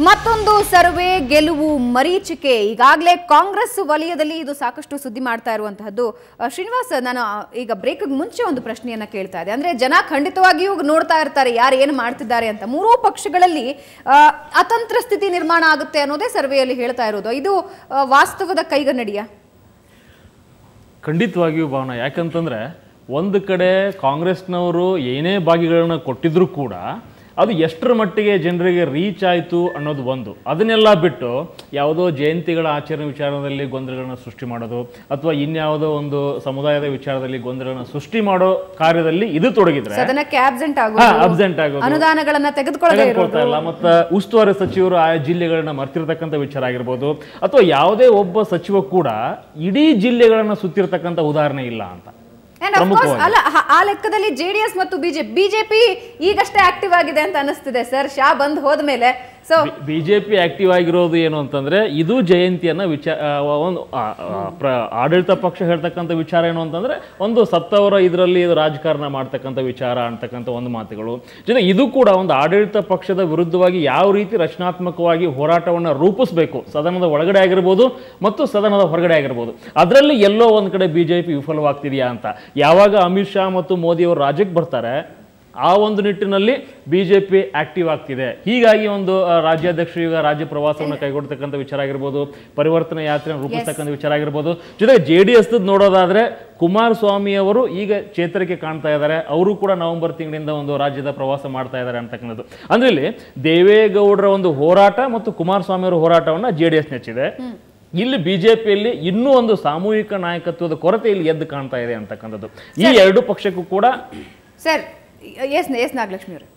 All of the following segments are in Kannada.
ಮತ್ತೊಂದು ಸರ್ವೆ ಗೆಲುವು ಮರೀಚಿಕೆ ಈಗಾಗಲೇ ಕಾಂಗ್ರೆಸ್ ವಲಯದಲ್ಲಿ ಇದು ಸಾಕಷ್ಟು ಸುದ್ದಿ ಮಾಡ್ತಾ ಇರುವಂತಹದ್ದು ಅಹ್, ಶ್ರೀನಿವಾಸ್ ನಾನು ಅಹ್, ಈಗ ಬ್ರೇಕ್ ಮುಂಚೆ ಒಂದು ಪ್ರಶ್ನೆಯನ್ನ ಕೇಳ್ತಾ ಇದ್ದೆ ಅಂದ್ರೆ ಜನ ಖಂಡಿತವಾಗಿಯೂ ನೋಡ್ತಾ ಇರ್ತಾರೆ ಯಾರು ಏನು ಮಾಡ್ತಿದ್ದಾರೆ ಅಂತ ಮೂರೂ ಪಕ್ಷಗಳಲ್ಲಿ ಅಹ್, ಅತಂತ್ರ ಸ್ಥಿತಿ ನಿರ್ಮಾಣ ಆಗುತ್ತೆ ಅನ್ನೋದೇ ಸರ್ವೆಯಲ್ಲಿ ಹೇಳ್ತಾ ಇರೋದು ಇದು ಅಹ್, ವಾಸ್ತವದ ಕೈಗನ್ನಡಿಯ ಖಂಡಿತವಾಗಿಯೂ ಭಾವನ ಯಾಕಂತಂದ್ರೆ ಒಂದು ಕಡೆ ಕಾಂಗ್ರೆಸ್ನವರು ಏನೇ ಭಾಗಿಗಳನ್ನ ಕೊಟ್ಟಿದ್ರು ಕೂಡ ಅದು ಎಷ್ಟರ ಮಟ್ಟಿಗೆ ಜನರಿಗೆ ರೀಚ್ ಆಯಿತು ಅನ್ನೋದು ಒಂದು ಅದನ್ನೆಲ್ಲ ಬಿಟ್ಟು ಯಾವುದೋ ಜಯಂತಿಗಳ ಆಚರಣೆ ವಿಚಾರದಲ್ಲಿ ಗೊಂದಲಗಳನ್ನ ಸೃಷ್ಟಿ ಮಾಡೋದು ಅಥವಾ ಇನ್ಯಾವುದೋ ಒಂದು ಸಮುದಾಯದ ವಿಚಾರದಲ್ಲಿ ಗೊಂದಲಗಳನ್ನ ಸೃಷ್ಟಿ ಮಾಡೋ ಕಾರ್ಯದಲ್ಲಿ ಇದು ತೊಡಗಿದ್ರೆ ಸದನಕ್ಕೆ ಆಬ್ಸೆಂಟ್ ಹಾ ಆಗೋದು ಅಬ್ಸೆಂಟ್ ಆಗೋದು ಅನುದಾನಗಳನ್ನ ತೆಗೆದುಕೊಳ್ಳದೆ ಇರೋದು ತೆಗೆದುಕೊಳ್ತಾ ಇಲ್ಲ ಮತ್ತು ಉಸ್ತುವಾರಿ ಸಚಿವರು ಆಯಾ ಜಿಲ್ಲೆಗಳನ್ನ ಮರ್ತಿರ್ತಕ್ಕಂಥ ವಿಚಾರ ಆಗಿರ್ಬೋದು ಅಥವಾ ಯಾವುದೇ ಒಬ್ಬ ಸಚಿವ ಕೂಡ ಇಡೀ ಜಿಲ್ಲೆಗಳನ್ನ ಸುತ್ತಿರ್ತಕ್ಕಂಥ ಉದಾಹರಣೆ ಇಲ್ಲ ಅಂತ And of course, ಅಲ್ಲ ಹ- ಆ ಲೆಕ್ಕದಲ್ಲಿ ಜೆಡಿಎಸ್ ಮತ್ತು ಬಿಜೆಪಿ ಬಿಜೆಪಿ ಈಗಷ್ಟೇ ಆಕ್ಟಿವ್ ಆಗಿದೆ ಅಂತ ಅನಿಸ್ತಿದೆ ಸರ್ ಶಾ ಬಂದ್ ಹೋದ್ಮೇಲೆ ಸೊ ಬಿಜೆಪಿ ಆಕ್ಟಿವ್ ಆಗಿರೋದು ಏನು ಅಂತಂದ್ರೆ ಇದು ಜಯಂತಿಯನ್ನ ವಿಚಾರ ಒಂದು ಆ, ಆ, ಪ್ರ- ಆಡಳಿತ ಪಕ್ಷ ಹೇಳ್ತಕ್ಕಂಥ ವಿಚಾರ ಏನು ಅಂತಂದ್ರೆ ಒಂದು ಸತ್ತವರ ಇದರಲ್ಲಿ ರಾಜಕಾರಣ ಮಾಡ್ತಕ್ಕಂಥ ವಿಚಾರ ಅಂತಕ್ಕಂಥ ಒಂದು ಮಾತುಗಳು ಜೊತೆ ಇದು ಕೂಡ ಒಂದು ಆಡಳಿತ ಪಕ್ಷದ ವಿರುದ್ಧವಾಗಿ ಯಾವ ರೀತಿ ರಚನಾತ್ಮಕವಾಗಿ ಹೋರಾಟವನ್ನು ರೂಪಿಸಬೇಕು ಸದನದ ಒಳಗಡೆ ಆಗಿರ್ಬೋದು ಮತ್ತು ಸದನದ ಹೊರಗಡೆ ಆಗಿರ್ಬೋದು ಅದರಲ್ಲಿ ಎಲ್ಲೋ ಒಂದು ಕಡೆ ಬಿಜೆಪಿ ವಿಫಲವಾಗ್ತಿದೆಯಾ ಅಂತ ಯಾವಾಗ ಅಮಿತ್ ಶಾ ಮತ್ತು ಮೋದಿ ಅವರು ರಾಜ್ಯಕ್ಕೆ ಬರ್ತಾರೆ ಆ ಒಂದು ನಿಟ್ಟಿನಲ್ಲಿ ಬಿಜೆಪಿ ಆಕ್ಟಿವ್ ಆಗ್ತಿದೆ ಹೀಗಾಗಿ ಒಂದು ಆ, ರಾಜ್ಯಾಧ್ಯಕ್ಷರು ಈಗ ರಾಜ್ಯ ಪ್ರವಾಸವನ್ನು ಕೈಗೊಳ್ತಕ್ಕಂಥ ವಿಚಾರ ಆಗಿರ್ಬೋದು ಪರಿವರ್ತನೆ ಯಾತ್ರೆ ರೂಪಿಸ್ತಕ್ಕಂಥ ವಿಚಾರ ಆಗಿರ್ಬೋದು ಜೊತೆಗೆ ಜೆ ಡಿ ಎಸ್ ನೋಡೋದಾದ್ರೆ ಕುಮಾರಸ್ವಾಮಿ ಅವರು ಈಗ ಚೇತರಿಕೆ ಕಾಣ್ತಾ ಇದ್ದಾರೆ ಅವರು ಕೂಡ ನವೆಂಬರ್ ತಿಂಗಳಿಂದ ಒಂದು ರಾಜ್ಯದ ಪ್ರವಾಸ ಮಾಡ್ತಾ ಇದ್ದಾರೆ ಅಂತಕ್ಕಂಥದ್ದು ಅಂದ್ರೆ ಇಲ್ಲಿ ದೇವೇಗೌಡರ ಒಂದು ಹೋರಾಟ ಮತ್ತು ಕುಮಾರಸ್ವಾಮಿ ಅವರ ಹೋರಾಟವನ್ನ ಜೆ ಡಿ ಎಸ್ ನೆಚ್ಚಿದೆ ಇಲ್ಲಿ ಬಿಜೆಪಿಯಲ್ಲಿ ಇನ್ನೂ ಒಂದು ಸಾಮೂಹಿಕ ನಾಯಕತ್ವದ ಕೊರತೆ ಇಲ್ಲಿ ಎದ್ದು ಕಾಣ್ತಾ ಇದೆ ಅಂತಕ್ಕಂಥದ್ದು ಈ ಎರಡು ಪಕ್ಷಕ್ಕೂ ಕೂಡ ಸರ್ ಎಸ್ ಎಸ್ ನಾಗಲಕ್ಷ್ಮಿ ಅವರು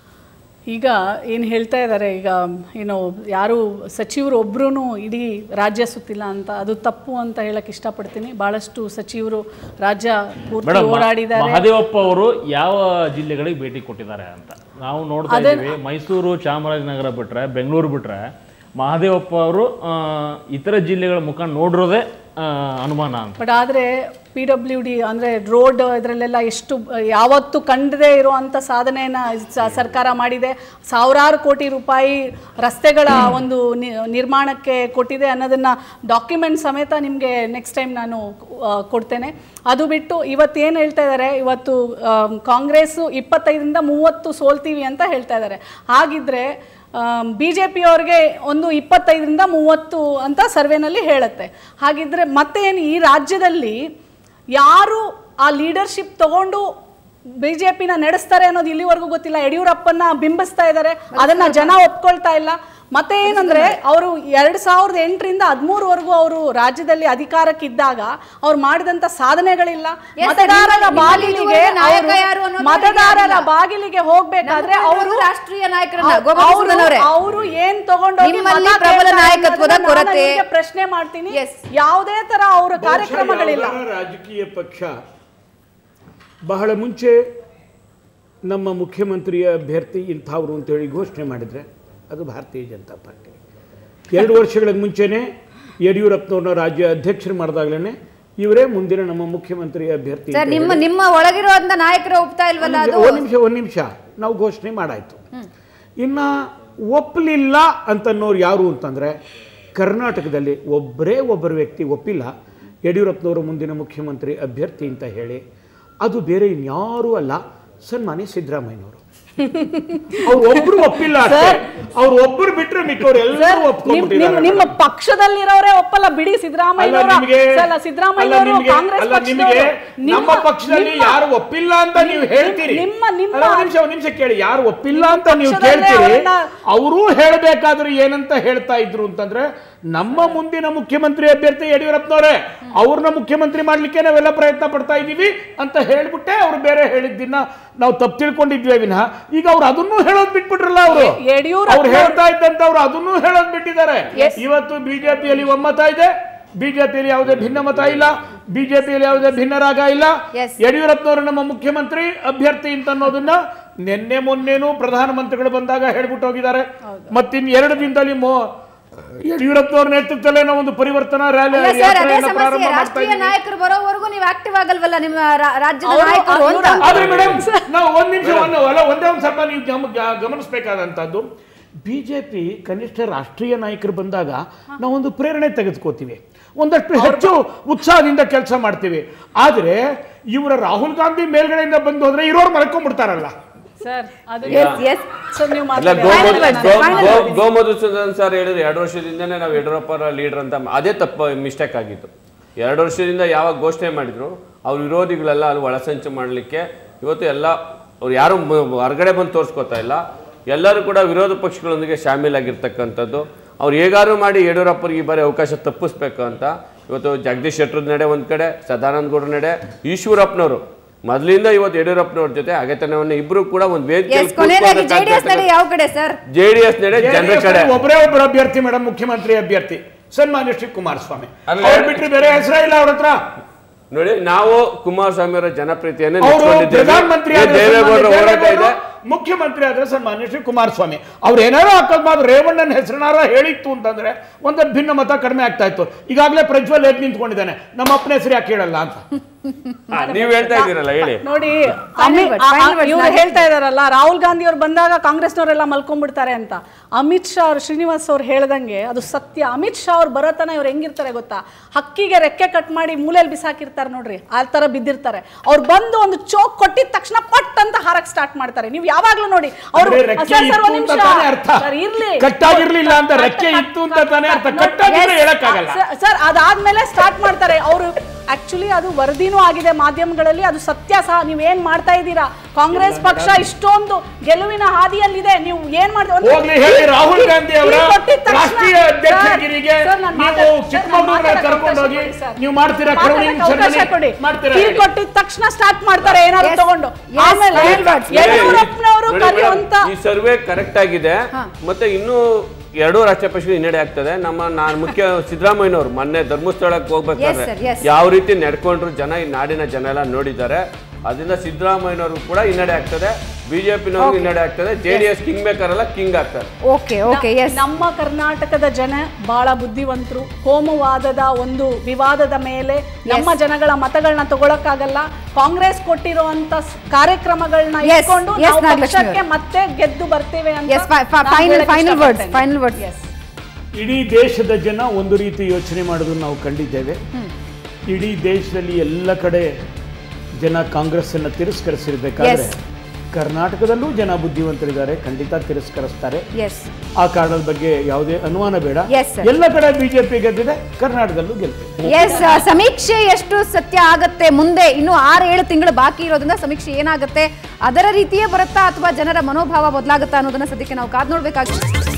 ಈಗ ಏನು ಹೇಳ್ತಾ ಇದ್ದಾರೆ ಈಗ ಏನು ಯಾರು ಸಚಿವರು ಒಬ್ರು ಇಡೀ ರಾಜ್ಯ ಸುತ್ತಿಲ್ಲ ಅಂತ ಅದು ತಪ್ಪು ಅಂತ ಹೇಳಕ್ ಇಷ್ಟಪಡ್ತೀನಿ ಭಾಳಷ್ಟು ಸಚಿವರು ರಾಜ್ಯ ಪೂರ್ತಿ ಮೇಡಮ್ ಓಡಾಡಿದ್ದಾರೆ ಮಹದೇವಪ್ಪ ಅವರು ಯಾವ ಜಿಲ್ಲೆಗಳಿಗೆ ಭೇಟಿ ಕೊಟ್ಟಿದ್ದಾರೆ ಅಂತ ನಾವು ನೋಡ್ತಾ ಇದ್ದೀವಿ ಮೈಸೂರು ಚಾಮರಾಜನಗರ ಬಿಟ್ರೆ ಬೆಂಗಳೂರು ಬಿಟ್ರೆ ಮಹದೇವಪ್ಪ ಅವರು ಆ, ಇತರ ಜಿಲ್ಲೆಗಳ ಮುಖ ನೋಡಿರೋದೇ ಆ, ಅನುಮಾನ ಅಂತ ಬಟ್ ಆದರೆ ಪಿ ಡಬ್ಲ್ಯೂ ಡಿ ಅಂದರೆ ರೋಡ್ ಇದರಲ್ಲೆಲ್ಲ ಎಷ್ಟು ಯಾವತ್ತು ಕಂಡದೇ ಇರುವಂಥ ಸಾಧನೆಯನ್ನು ಸ- ಸರ್ಕಾರ ಮಾಡಿದೆ ಸಾವಿರಾರು ಕೋಟಿ ರೂಪಾಯಿ ರಸ್ತೆಗಳ ಒಂದು ನಿ- ನಿರ್ಮಾಣಕ್ಕೆ ಕೊಟ್ಟಿದೆ ಅನ್ನೋದನ್ನು ಡಾಕ್ಯುಮೆಂಟ್ ಸಮೇತ ನಿಮಗೆ ನೆಕ್ಸ್ಟ್ ಟೈಮ್ ನಾನು ಆ, ಕೊಡ್ತೇನೆ ಅದು ಬಿಟ್ಟು ಇವತ್ತು ಏನು ಹೇಳ್ತಾ ಇದ್ದಾರೆ ಇವತ್ತು ಕಾಂಗ್ರೆಸ್ಸು ಇಪ್ಪತ್ತೈದರಿಂದ ಮೂವತ್ತು ಸೋಲ್ತೀವಿ ಅಂತ ಹೇಳ್ತಾ ಇದ್ದಾರೆ ಹಾಗಿದ್ರೆ ಬಿ ಜೆ ಪಿಯವ್ರಿಗೆ ಒಂದು ಇಪ್ಪತ್ತೈದರಿಂದ ಮೂವತ್ತು ಅಂತ ಸರ್ವೆನಲ್ಲಿ ಹೇಳುತ್ತೆ ಹಾಗಿದ್ರೆ ಮತ್ತೇನು ಈ ರಾಜ್ಯದಲ್ಲಿ ಯಾರು ಆ ಲೀಡರ್ಶಿಪ್ ತಗೊಂಡು ಬಿ ಜೆ ಪಿನ ನಡೆಸ್ತಾರೆ ಅನ್ನೋದು ಇಲ್ಲಿವರೆಗೂ ಗೊತ್ತಿಲ್ಲ ಯಡಿಯೂರಪ್ಪನ ಬಿಂಬಿಸ್ತಾ ಇದ್ದಾರೆ ಅದನ್ನ ಜನ ಒಪ್ಕೊಳ್ತಾ ಇಲ್ಲ ಮತ್ತೆ ಏನಂದ್ರೆ ಅವರು ಎರಡ್ ಸಾವಿರದ ಎಂಟರಿಂದ ಹದಿಮೂರವರೆಗೂ ಅವರು ರಾಜ್ಯದಲ್ಲಿ ಅಧಿಕಾರಕ್ಕಿದ್ದಾಗ ಅವ್ರು ಮಾಡಿದಂತ ಸಾಧನೆಗಳಿಲ್ಲ Yes, ಮತದಾರರ ನಿಮ್ಮಲ್ಲಿ ಬಾಗಿಲಿಗೆ ಇದುವರೆಗೆ ನಾಯಕ ಅವ್ರು- ಯಾರು ಅನ್ನೋದು ಮತದಾರರ ಗೊತ್ತಿಲ್ಲ. ಬಾಗಿಲಿಗೆ ಹೋಗ್ಬೇಕಾದ್ರೆ ನಮ್ಮ ಅವರು ರಾಷ್ಟ್ರೀಯ ನಾಯಕರನ್ನ ಗೋಪಾಲಕೃಷ್ಣನ್ ಅವರೇ. ಅವರು ಏನ್ ತಗೊಂಡೋಗಿ ನಿಮ್ಮಲ್ಲಿ ಮತ ಪ್ರಬಲ ಕೇಳ್ತಾರೆ ನಾಯಕತ್ವದ ಅನ್ನೋದನ್ನ ನಾನು ಕೊರತೆ. ನಿಮ್ಗೆ ಪ್ರಶ್ನೆ ಮಾಡ್ತೀನಿ Yes. ಯಾವುದೇ ತರ ಅವರ ಬಹುಶಃ ಕಾರ್ಯಕ್ರಮಗಳಿಲ್ಲ ಯಾವ್ದಾರ ರಾಜಕೀಯ ಪಕ್ಷ ಬಹಳ ಮುಂಚೆ ನಮ್ಮ ಮುಖ್ಯಮಂತ್ರಿಯ ಅಭ್ಯರ್ಥಿ ಇಂಥವ್ರು ಅಂತೇಳಿ ಘೋಷಣೆ ಮಾಡಿದರೆ ಅದು ಭಾರತೀಯ ಜನತಾ ಪಾರ್ಟಿ ಎರಡು ವರ್ಷಗಳ ಮುಂಚೆನೇ ಯಡಿಯೂರಪ್ಪನವ್ರನ್ನ ರಾಜ್ಯ ಅಧ್ಯಕ್ಷರು ಮಾಡಿದಾಗಲೇ ಇವರೇ ಮುಂದಿನ ನಮ್ಮ ಮುಖ್ಯಮಂತ್ರಿ ಅಭ್ಯರ್ಥಿ ಸರ್ ಅಂತ ನಿಮ್ಮ ಹೇಳಿ. ನಿಮ್ಮ ಒಳಗಿರುವಂತ ನಾಯಕರು ಒಪ್ತಾ ಇಲ್ವಲ್ಲ ಅದು ಒಂದು ನಿಮಿಷ ಒಂದು ನಿಮಿಷ ನಾವು ಘೋಷಣೆ ಮಾಡಾಯ್ತು ಇನ್ನ ಒಪ್ಪಲಿಲ್ಲ ಅಂತನ್ನೋರು ಯಾರು ಅಂತಂದ್ರೆ ಕರ್ನಾಟಕದಲ್ಲಿ ಒಬ್ಬರೇ ಒಬ್ಬರು ವ್ಯಕ್ತಿ ಒಪ್ಪಿಲ್ಲ ಯಡಿಯೂರಪ್ಪನವರು ಮುಂದಿನ ಮುಖ್ಯಮಂತ್ರಿ ಅಭ್ಯರ್ಥಿ ಅಂತ ಹೇಳಿ ಅದು ಬೇರೆ ಇನ್ಯಾರೂ ಅಲ್ಲ ಸನ್ಮಾನ್ಯ ಸಿದ್ದರಾಮಯ್ಯನವರು ಅವ್ರು ಒಬ್ರು ಒಪ್ಪಿಲ್ಲ ಅಷ್ಟೇ ಅವ್ರು ಒಬ್ರು ಬಿಟ್ರೆ ಮಿಕ್ಕವ್ರು ಎಲ್ಲರೂ ನಿಮ್- ನಿಮ್- ಒಪ್ಕೊಂಡ್ಬಿಟ್ಟಿದ್ದಾರೆ ನಿಮ್ಮ ಪಕ್ಷದಲ್ಲಿರೋರೇ ಒಪ್ಪಲ್ಲ ಬಿಡಿ ಅಲ್ಲ ಸಿದ್ದರಾಮಯ್ಯ ನಿಮಗೆ ಅಲ್ಲ ಸಿದ್ದರಾಮಯ್ಯ ನಿಮಗೆ ಕಾಂಗ್ರೆಸ್ ಅಲ್ಲ ನಿಮಗೆ ಪಕ್ಷದವರು. ನಮ್ಮ ಪಕ್ಷದಲ್ಲಿ ನಿಮ್ಮ- ಯಾರು ಒಪ್ಪಿಲ್ಲ ಅಂತ ನೀವು ಹೇಳ್ತೀರಿ ನಿಮ್ಮ- ನಿಮ್ಮ- ಅಲ್ಲ, ಒಂದ್ ನಿಮಿಷ ಒಂದ್ ನಿಮಿಷ ಕೇಳಿ ಯಾರು ಒಪ್ಪಿಲ್ಲ ಅಂತ ನೀವು ಪಕ್ಷದಲ್ಲೇ ಕೇಳ್ತೀರಿ ಅವ್ರನ್ನ- ಅವರು ಹೇಳಬೇಕಾದ್ರೆ ಏನಂತ ಹೇಳ್ತಾ ಇದ್ರು ಅಂತಂದ್ರೆ ನಮ್ಮ ಮುಂದಿನ ಮುಖ್ಯಮಂತ್ರಿ ಅಭ್ಯರ್ಥಿ ಯಡಿಯೂರಪ್ಪನವರೇ ಅವ್ರನ್ನ ಮುಖ್ಯಮಂತ್ರಿ ಮಾಡ್ಲಿಕ್ಕೆ ನಾವೆಲ್ಲ ಪ್ರಯತ್ನ ಪಡ್ತಾ ಇದ್ದೀವಿ ಅಂತ ಹೇಳ್ಬಿಟ್ಟೆ ಅವ್ರು ಬೇರೆ ಹೇಳಿದ್ದನ್ನ ನಾವು ತಪ್ಪು ತಿಳ್ಕೊಂಡಿದ್ವಿ ವಿನಃ ಈಗ ಅವ್ರು ಅದನ್ನೂ ಹೇಳೋದ್ ಬಿಟ್ಬಿಟ್ರಲ್ಲ ಅವರು ಯಡಿಯೂರಪ್ಪ ಅವ್ರು ಹೇಳ್ತಾ ಇದ್ದಂತವ್ರು ಅದನ್ನೂ ಹೇಳೋದ್ ಬಿಟ್ಟಿದ್ದಾರೆ ಇವತ್ತು ಬಿಜೆಪಿಯಲ್ಲಿ ಒಮ್ಮತ ಇದೆ ಬಿಜೆಪಿಯಲ್ಲಿ ಯಾವುದೇ ಭಿನ್ನಮತ ಇಲ್ಲ ಬಿಜೆಪಿಯಲ್ಲಿ ಯಾವುದೇ ಭಿನ್ನರಾಗ ಇಲ್ಲ Yes. ಯಡಿಯೂರಪ್ಪನವರು ನಮ್ಮ ಮುಖ್ಯಮಂತ್ರಿ ಅಭ್ಯರ್ಥಿ ಅಂತ ಅನ್ನೋದನ್ನ ನಿನ್ನೆ ಮೊನ್ನೆನೂ ಪ್ರಧಾನಮಂತ್ರಿಗಳು ಬಂದಾಗ ಹೇಳ್ಬಿಟ್ಟು ಹೋಗಿದ್ದಾರೆ ಮತ್ತಿನ್ ಎರಡು ದಿನದಲ್ಲಿ ಮೋ ಯಡಿಯೂರಪ್ಪನವ್ರ ನೇತೃತ್ವದಲ್ಲೇ ನಾವು ಒಂದು ಪರಿವರ್ತನಾ ರ್ಯಾಲಿ ಅಲ್ಲ ಸರ್ ಅದೇ ಯಾತ್ರೆಯನ್ನ ಸಮಸ್ಯೆ ಪ್ರಾರಂಭ ಮಾಡ್ತಾ ರಾಷ್ಟ್ರೀಯ ಇದ್ದೀವಿ ನಾಯಕರು ಬರೋವರೆಗೂ ನೀವು ಆಕ್ಟಿವ್ ಆಗಲ್ವಲ್ಲ ನಿಮ್ಮ ರಾ- ರಾಜ್ಯದ ಅವ್ರು- ನಾಯಕರು ಅಂತ ಅವ್ರು- ಆದ್ರೆ ಮೇಡಮ್ ನಾವು ಒಂದ್ ನಿಮಿಷ ಒಂದು ಅಲ್ಲ ಒಂದೇ ಒಂದು ಸ್ವಲ್ಪ ನೀವು ಗಮ- ಗ- ಗಮನಿಸಬೇಕಾದಂತದ್ದು ಬಿ ಜೆ ಪಿ ಕನಿಷ್ಠ ರಾಷ್ಟ್ರೀಯ ನಾಯಕರು ಬಂದಾಗ ನಾವೊಂದು ಪ್ರೇರಣೆ ತೆಗೆದುಕೋತೀವಿ ಒಂದಷ್ಟು ಹೆಚ್ಚು ಉತ್ಸಾಹದಿಂದ ಕೆಲಸ ಮಾಡ್ತೀವಿ ಆದರೆ ಇವರ ರಾಹುಲ್ ಗಾಂಧಿ ಮೇಲ್ಗಡೆಯಿಂದ ಬಂದು ಹೋದ್ರೆ ಇರೋರು ಮಲ್ಕೊಂಡ್ಬಿಡ್ತಾರಲ್ಲ ಸರ್ ಅದು ಎಸ್ ಎಸ್ ಸರ್ ನೀವು ಇಲ್ಲ ಮಾತಾಡಿ. ಗೋ Final words, final words. Gomadhusudan sir ಹೇಳಿದ್ರು ಎರಡು ವರ್ಷದಿಂದನೇ ನಾವು ಯಡಿಯೂರಪ್ಪರ ಲೀಡರ್ ಅಂತ ಅದೇ ತಪ್ಪು ಮಿಸ್ಟೇಕ್ ಆಗಿತ್ತು ಎರಡು ವರ್ಷದಿಂದ ಯಾವಾಗ ಘೋಷಣೆ ಮಾಡಿದ್ರು ಅವ್ರ ವಿರೋಧಿಗಳೆಲ್ಲ ಅಲ್ಲಿ ಒಳಸಂಚು ಮಾಡಲಿಕ್ಕೆ ಇವತ್ತು ಎಲ್ಲ ಅವ್ರು ಯಾರು ಮ- ಹೊರಗಡೆ ಬಂದು ತೋರಿಸ್ಕೊತಾ ಇಲ್ಲ ಎಲ್ಲರೂ ಕೂಡ ವಿರೋಧ ಪಕ್ಷಗಳೊಂದಿಗೆ ಶಾಮೀಲಾಗಿರ್ತಕ್ಕಂಥದ್ದು ಅವ್ರು ಹೇಗಾರು ಮಾಡಿ ಯಡಿಯೂರಪ್ಪರಿಗೆ ಈ ಬಾರಿ ಅವಕಾಶ ತಪ್ಪಿಸ್ಬೇಕು ಅಂತ ಇವತ್ತು ಜಗದೀಶ್ ಶೆಟ್ಟರ್ ನಡೆ ಒಂದು ಕಡೆ ಸದಾನಂದ ಗೌಡ್ರ ನಡೆ ಈಶ್ವರಪ್ಪನವರು ಮೊದಲಿಂದ ಇವತ್ತು ಯಡಿಯೂರಪ್ಪನವ್ರ ಜೊತೆ ಅಗತನವನ್ನು ಇಬ್ರು ಕೂಡ ಒಂದು ಎಸ್ ಕೊನೆಯದಾಗಿ ಜೆಡಿಎಸ್ ನಡೆ ಯಾವ ಕಡೆ ಸರ್ ಜೆ ಡಿ ಎಸ್ ನಡೆ ಜನರ JDS ಕಡೆ ನಲ್ಲಿ ಒಬ್ಬರೇ ಒಬ್ಬರು ಅಭ್ಯರ್ಥಿ ಮೇಡಮ್ ಮುಖ್ಯಮಂತ್ರಿ ಅಭ್ಯರ್ಥಿ ಸನ್ಮಾನ್ಯ ಶ್ರೀ ಕುಮಾರಸ್ವಾಮಿ ಅಲ್ಲ- ಅವ್ರು ಬಿಟ್ಟರೆ ಬೇರೆ ಹೆಸರೇ ಇಲ್ಲ ಅವ್ರ ಹತ್ರ ನೋಡಿ ನಾವು ಕುಮಾರಸ್ವಾಮಿ ಅವರ ಜನಪ್ರಿಯತೆಯನ್ನು ಅವರು ನೆಚ್ಕೊಂಡಿದ್ದೇವೆ. ಪ್ರಧಾನಮಂತ್ರಿ ಈ ಆದ್ರೆ ದೇವೇಗೌಡರ ಸನ್ಮಾನ್ಯ ಹೋರಾಟ ಇದೆ ದೇವೇಗೌಡರು, ಮುಖ್ಯಮಂತ್ರಿ ಆದ್ರೆ ಸನ್ಮಾನ್ಯ ಶ್ರೀ ಕುಮಾರಸ್ವಾಮಿ ಅವ್ರು ಏನಾರು ಅಕಸ್ಮಾತ್ ರೇವಣ್ಣನ ಹೆಸರನಾರ ಹೇಳಿತ್ತು ಅಂತಂದ್ರೆ ಒಂದಷ್ಟು ಭಿನ್ನ ಮತ ಕಡಿಮೆ ಆಗ್ತಾ ಇತ್ತು ಈಗಾಗಲೇ ಪ್ರಜ್ವಲ್ ಎದ್ದು ನಿಂತ್ಕೊಂಡಿದ್ದಾನೆ ನಮ್ಮ ಅಪ್ಪನ ಹೆಸರು ಯಾಕೆ ಹೇಳಲ್ಲ ಅಂತ ಹಾ, ನೀವ್ ಹೇಳ್ತಾ ಇದ್ದೀರಲ್ಲ ಹೇಳಿ ನೋಡಿ Final words, final words ಇವ್ರು ನಾನು- ಹೇಳ್ತಾ ಇದಾರಲ್ಲ ರಾಹುಲ್ ಗಾಂಧಿ ಅವ್ರು ಬಂದಾಗ ಕಾಂಗ್ರೆಸ್ನವರೆಲ್ಲ ಮಲ್ಕೊಂಡ್ಬಿಡ್ತಾರೆ ಅಂತ ಅಮಿತ್ ಶಾ ಅವ್ರು ಶ್ರೀನಿವಾಸ್ ಅವ್ರು ಹೇಳ್ದಂಗೆ ಅದು ಸತ್ಯ ಅಮಿತ್ ಶಾ ಅವ್ರು ಬರೋತನ ಇವ್ರು ಹೆಂಗಿರ್ತಾರೆ ಗೊತ್ತಾ ಹಕ್ಕಿಗೆ ರೆಕ್ಕೆ ಕಟ್ ಮಾಡಿ ಮೂಲೆಯಲ್ಲಿ ಬಿಸಾಕಿರ್ತಾರೆ ನೋಡ್ರಿ ಆ ತರ ಬಿದ್ದಿರ್ತಾರೆ ಅವ್ರು ಬಂದು ಒಂದು ಚೋಕ್ ಕೊಟ್ಟಿದ ತಕ್ಷಣ ಪಟ್ ಅಂತ ಹಾರಕ್ ಸ್ಟಾರ್ಟ್ ಮಾಡ್ತಾರೆ ನೀವು ಯಾವಾಗ್ಲೂ ನೋಡಿ ಅವರು ಅಂದ್ರೆ ರೆಕ್ಕೆ ಇತ್ತು ಅಂತ ತಾನೇ ಅರ್ಥ. ಇರ್ಲಿ ಕಟ್ಟಾಗಿರ್ಲಿಲ್ಲ ಅಂತ ರೆಕ್ಕೆ ಇತ್ತು ಅಂತ ತಾನೇ ಅರ್ಥ. ಕಟ್ಟಾಗಿದ್ರೆ ಹೇಳಕ್ಕಾಗಲ್ಲ. ಸರ್ ಅದಾದ್ಮೇಲೆ ಸ್ಟಾರ್ಟ್ ಮಾಡ್ತಾರೆ ಅವರು ಆಕ್ಚುಲಿ ಅದು ವರದಿನೂ ಆಗಿದೆ ಮಾಧ್ಯಮಗಳಲ್ಲಿ ಅದು ಸತ್ಯ ಸಹ ನೀವ್ ಏನ್ ಮಾಡ್ತಾ ಇದ್ದೀರಾ ಕಾಂಗ್ರೆಸ್ ಪಕ್ಷ ಇಷ್ಟೊಂದು ಗೆಲುವಿನ ಹಾದಿಯಲ್ಲಿದೆ ನೀವು ಏನ್ ಮಾಡ್ತೀವಿ ಒಂದು- ಹೋಗ್ಲಿ ಹೇಳಿ ರಾಹುಲ್ ಟೀ- ಗಾಂಧಿ ಟೀ ಅವರ ಕೊಟ್ಟಿದ್ ತಕ್ಷಣ- ರಾಷ್ಟ್ರೀಯ ಅಧ್ಯಕ್ಷಗಿರಿಗೆ ಸರ್, ನಾನು ನೀವು ಮಾತಾಡ್- ಸರ್, ನಾನು ಚಿಕ್ಕಮಗಳೂರಿಗೆ ಮಾತಾಡಕ್ಕೆ ಕರ್ಕೊಂಡು ಹೋಗಿ ಅವಕಾಶ ಕೊಡಿ, ಸರ್. ನೀವು ಮಾಡ್ತೀರಾ ಮಾತಾಡಕ್ಕೆ ಕರುಣೆ ಅವಕಾಶ ವಿಚಾರಣೆ? ಕೊಡಿ. ಮಾಡ್ತೀರಾ ಟೀ ಹೇಳಿ. ಕೊಟ್ಟಿದ ತಕ್ಷಣ ಸ್ಟಾರ್ಟ್ ಮಾಡ್ತಾರೆ ಏನಾದ್ರು Yes. ತಗೊಂಡು Yes, ಆಮೇಲೆ final words. ಯಡಿಯೂರಪ್ಪನವರು ನೋಡಿ ಮೇಡಮ್, ಕರೆಯುವಂತ ಈ ಸರ್ವೆ ಕರೆಕ್ಟ್ ಆಗಿದೆ ಮತ್ತೆ ಇನ್ನೂ ಎರಡೂ ರಾಷ್ಟ್ರೀಯ ಪಕ್ಷಗಳು ಹಿನ್ನಡೆ ಆಗ್ತದೆ ನಮ್ಮ ನಾನು ಮುಖ್ಯ ಸಿದ್ದರಾಮಯ್ಯನವರು ಮೊನ್ನೆ ಧರ್ಮಸ್ಥಳಕ್ಕೆ ಹೋಗ್ಬೇಕಾದ್ರೆ Yes, sir, yes. ಯಾವ ರೀತಿ ನಡ್ಕೊಂಡ್ರು ಜನ ಈ ನಾಡಿನ ಜನ ಎಲ್ಲ ನೋಡಿದ್ದಾರೆ ಅದರಿಂದ ಸಿದ್ದರಾಮಯ್ಯನವರು ಕೂಡ ಹಿನ್ನಡೆ ಆಗ್ತದೆ ಬಿಜೆಪಿನವ್ರಿಗೆ ಹಿನ್ನಡೆ ಆಗ್ತದೆ J D S kingmaker ಅಲ್ಲ ಕಿಂಗ್ ಆಗ್ತಾರೆ ಓಕೆ ಓಕೆ ಎಸ್ ನಮ್ಮ ಕರ್ನಾಟಕದ ಜನ ಬಹಳ ಬುದ್ಧಿವಂತರು ಕೋಮುವಾದದ ಒಂದು ವಿವಾದದ ಮೇಲೆ ನಮ್ಮ ಜನಗಳ ಮತಗಳನ್ನ ತಗೊಳಕ್ಕಾಗಲ್ಲ ಕಾಂಗ್ರೆಸ್ ಕೊಟ್ಟಿರುವಂತ ಸ್- ಕಾರ್ಯಕ್ರಮಗಳನ್ನ Yes, ಇಟ್ಕೊಂಡು yes, ನಾವು ನಾಗಲಕ್ಷ್ಮಿ ಪಕ್ಷಕ್ಕೆ ಅವರೇ. ಮತ್ತೆ ಗೆದ್ದು ಬರ್ತೇವೆ ಅಂತ ಎಸ್ ನಾನು ಫೈನಲ್ ಹೇಳಕ್ ಫೈನಲ್ ವರ್ಡ್ಸ್ ಇಷ್ಟಪಡ್ತೇನೆ. Final words Yes. ಇಡೀ ದೇಶದ ಜನ ಒಂದು ರೀತಿ ಯೋಚನೆ ಮಾಡೋದನ್ನು ನಾವು ಕಂಡಿದ್ದೇವೆ ಇಡೀ ದೇಶದಲ್ಲಿ ಎಲ್ಲ ಕಡೆ ಜನ ಕಾಂಗ್ರೆಸ್ ಅನ್ನ ತಿರಸ್ಕರಿಸಿರ್ಬೇಕಾದ್ರೆ Yes. ಕರ್ನಾಟಕದಲ್ಲೂ ಜನ ಬುದ್ಧಿವಂತರಿದ್ದಾರೆ ಖಂಡಿತ ತಿರಸ್ಕರಿಸ್ತಾರೆ ಎಸ್ ಆ ಕಾರಣದ ಬಗ್ಗೆ ಯಾವುದೇ ಅನುಮಾನ ಬೇಡ Yes, sir. ಎಲ್ಲ ಕಡೆ ಬಿಜೆಪಿ ಗೆದ್ದಿದೆ ಕರ್ನಾಟಕದಲ್ಲೂ ಗೆಲ್ತಿದೆ ಎಸ್ ಸಮೀಕ್ಷೆ ಎಷ್ಟು ಸತ್ಯ ಆಗತ್ತೆ ಮುಂದೆ ಇನ್ನು ಆರು ಏಳು ತಿಂಗಳು ಬಾಕಿ ಇರೋದ್ರಿಂದ ಸಮೀಕ್ಷೆ ಏನಾಗುತ್ತೆ ಅದರ ರೀತಿಯೇ ಬರುತ್ತಾ ಅಥವಾ ಜನರ ಮನೋಭಾವ ಬದಲಾಗುತ್ತಾ ಅನ್ನೋದನ್ನ ಸದ್ಯಕ್ಕೆ ನಾವು ಕಾದ್ ನೋಡ್ಬೇಕಾಗುತ್ತೆ